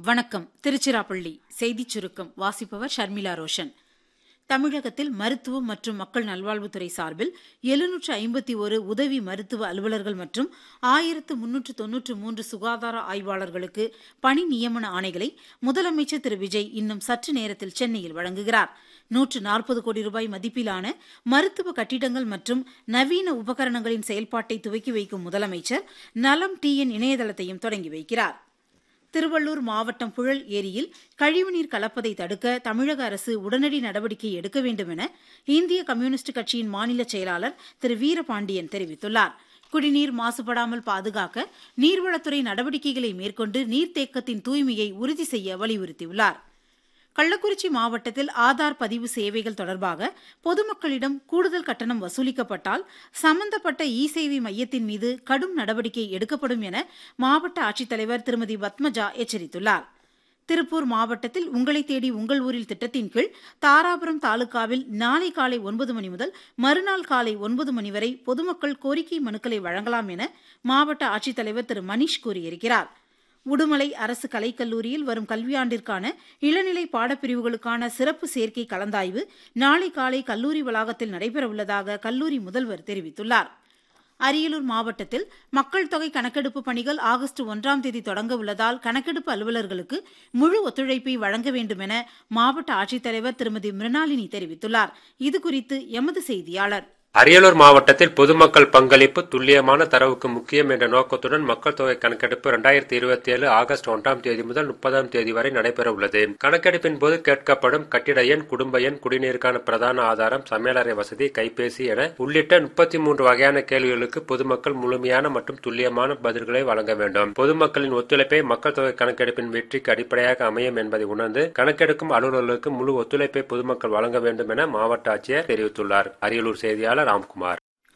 வணக்கம் திருச்சிராப்பள்ளி செய்திச் சுருக்கம் வாசிப்பவர் ஷர்மிளா ரோஷன் தமிழகத்தில் மருத்துவம் மற்றும் மக்கள் நல்வாழ்வுத்துறை சார்பில் எழுநூற்று ஐம்பத்தி ஒரு உதவி மருத்துவ அலுவலர்கள் மற்றும் ஆயிரத்து முன்னூற்று தொன்னூற்று மூன்று சுகாதார ஆய்வாளர்களுக்கு பணி நியமன ஆணைகளை முதலமைச்சர் திரு விஜய் இன்னும் சற்று நேரத்தில் சென்னையில் வழங்குகிறார் நூற்று நாற்பது கோடி ரூபாய் மதிப்பிலான மருத்துவ கட்டிடங்கள் மற்றும் நவீன உபகரணங்களின் செயல்பாட்டை துவக்கி வைக்கும் முதலமைச்சர் நலம் டிஎன் இணையதளத்தையும் தொடங்கி வைக்கிறார் திருவள்ளூர் மாவட்டம் புழல் ஏரியில் கழிவுநீர் கலப்பதை தடுக்க தமிழக அரசு உடனடி நடவடிக்கை எடுக்க வேண்டும் என இந்திய கம்யூனிஸ்ட் கட்சியின் மாநில செயலாளர் திரு வீரபாண்டியன் தெரிவித்துள்ளார் குடிநீர் மாசுபடாமல் பாதுகாக்க நீர்வளத்துறை நடவடிக்கைகளை மேற்கொண்டு நீர்த்தேக்கத்தின் தூய்மையை உறுதி செய்ய வலியுறுத்தியுள்ளார் கள்ளக்குறிச்சி மாவட்டத்தில் ஆதார் பதிவு சேவைகள் தொடர்பாக பொதுமக்களிடம் கூடுதல் கட்டணம் வசூலிக்கப்பட்டால் சம்பந்தப்பட்ட இ சேவை மையத்தின் மீது கடும் நடவடிக்கை எடுக்கப்படும் என மாவட்ட ஆட்சித்தலைவர் திருமதி பத்மஜா எச்சரித்துள்ளார் திருப்பூர் மாவட்டத்தில் உங்களை தேடி உங்கள் ஊரில் திட்டத்தின் கீழ் தாராபுரம் தாலுகாவில் நாளை காலை ஒன்பது மணி முதல் மறுநாள் காலை ஒன்பது மணி வரை பொதுமக்கள் கோரிக்கை மனுக்களை வழங்கலாம் என மாவட்ட ஆட்சித்தலைவர் திரு மணீஷ் கூறியிருக்கிறார் உடுமலை அரசு கலைக்கல்லூரியில் வரும் கல்வியாண்டிற்கான இளநிலை பாடப்பிரிவுகளுக்கான சிறப்பு சேர்க்கை கலந்தாய்வு நாளை காலை கல்லூரி வளாகத்தில் நடைபெறவுள்ளதாக கல்லூரி முதல்வர் தெரிவித்துள்ளார் அரியலூர் மாவட்டத்தில் மக்கள் தொகை கணக்கெடுப்பு பணிகள் ஆகஸ்ட் ஒன்றாம் தேதி தொடங்க உள்ளதால் கணக்கெடுப்பு அலுவலர்களுக்கு முழு ஒத்துழைப்பை வழங்க வேண்டும் என மாவட்ட ஆட்சித்தலைவர் திருமதி மிருணாளினி தெரிவித்துள்ளார் இதுகுறித்து எமது செய்தியாளர் அரியலூர் மாவட்டத்தில் பொதுமக்கள் பங்களிப்பு துல்லியமான தரவுக்கு முக்கியம் என்ற நோக்கத்துடன் மக்கள் தொகை கணக்கெடுப்பு இரண்டாயிரத்தி இருபத்தி ஏழு ஆகஸ்ட் ஒன்றாம் தேதி முதல் முப்பதாம் தேதி வரை நடைபெற உள்ளது கணக்கெடுப்பின் போது கேட்கப்படும் கட்டிட எண் குடும்ப எண் குடிநீருக்கான பிரதான ஆதாரம் சமையலறை வசதி கைபேசி என உள்ளிட்ட முப்பத்தி மூன்று வகையான கேள்விகளுக்கு பொதுமக்கள் முழுமையான மற்றும் துல்லியமான பதில்களை வழங்க வேண்டும் பொதுமக்களின் ஒத்துழைப்பை மக்கள் தொகை கணக்கெடுப்பின் வெற்றிக்கு அடிப்படையாக அமையும் என்பதை உணர்ந்து கணக்கெடுக்கும் அலுவலர்களுக்கு முழு ஒத்துழைப்பை பொதுமக்கள் வழங்க வேண்டும் என மாவட்ட ஆட்சியர் தெரிவித்துள்ளார் அரியலூர் செய்தியாளர் ராம்குமார்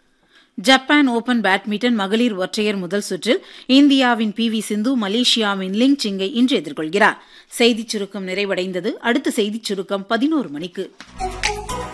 ஜப்பான் ஓபன் பேட்மிண்டன் மகளிர் ஒற்றையர் முதல் சுற்றில் இந்தியாவின் பி வி சிந்து மலேசியாவின் லிங் சிங்கை இன்று எதிர்கொள்கிறார் செய்திச் சுருக்கம் நிறைவடைந்தது அடுத்த செய்திச் சுருக்கம் பதினோரு மணிக்கு